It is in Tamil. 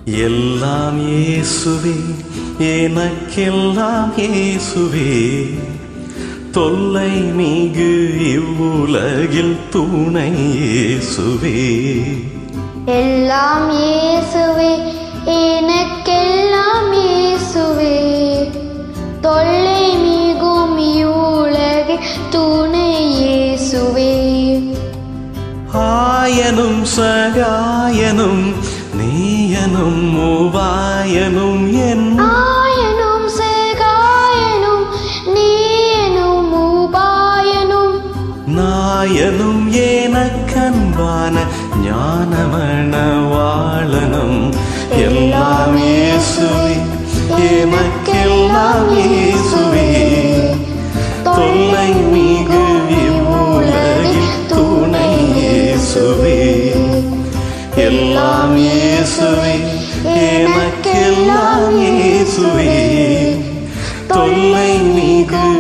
எல்லாம் இயேசுவே எனக்கெல்லாம் இயேசுவே தொல்லை மிகு இவ்வுலகில் துணை இயேசுவே எல்லாம் இயேசுவே எனக்கெல்லாம் இயேசுவே தொல்லை மிகும் இவ்வுலகில் துணை இயேசுவே ஆயனும் சகாயனும் நீயனும் மூவாயனும் என் ஆயனும் சேகாயனும் நீயனும் உபாயனும் நாயனும் ஏனக்கன்பான ஞானமண வாழனும் எல்லாம் இயேசுவே எனக்கெல்லாம் இயேசுவே தொல்லை மிகு இவ்வுலகில் துணை இயேசுவே எல்லாம் இயேசுவே எனக்கெல்லாம் இயேசுவே தொல்லை மிகு